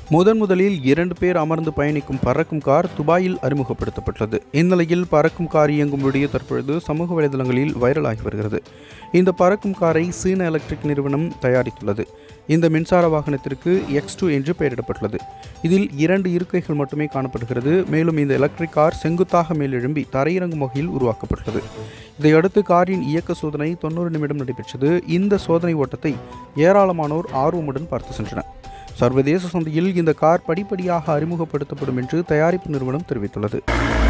முதன் முதலில் இரண்டு பேர் அமர்ந்து பயணிக்கும் பறக்கும் கார் துபாயில் அறிமுகப்படுத்தப்பட்டது இந்நிலையில் பறக்கும் கார் இயங்கும் வீடியோ தற்பொழுது சமூக வலைதளங்களில் வைரலாகி வருகிறது இந்த பறக்கும் காரை சீன எலக்ட்ரிக் நிறுவனம் தயாரித்துள்ளது இந்த மின்சார வாகனத்திற்கு எக்ஸ் டூ என்று பெயரிடப்பட்டுள்ளது இதில் இரண்டு இருக்கைகள் மட்டுமே காணப்படுகிறது மேலும் இந்த எலக்ட்ரிக் கார் செங்குத்தாக மேலெழும்பி தரையிறங்கும் வகையில் உருவாக்கப்பட்டுள்ளது இதையடுத்து காரின் இயக்க சோதனை தொண்ணூறு நிமிடம் நடைபெற்றது இந்த சோதனை ஓட்டத்தை ஏராளமானோர் ஆர்வமுடன் பார்த்து சென்றனர் சர்வதேச சந்தையில் இந்த கார் படிப்படியாக அறிமுகப்படுத்தப்படும் என்று தயாரிப்பு நிறுவனம் தெரிவித்துள்ளது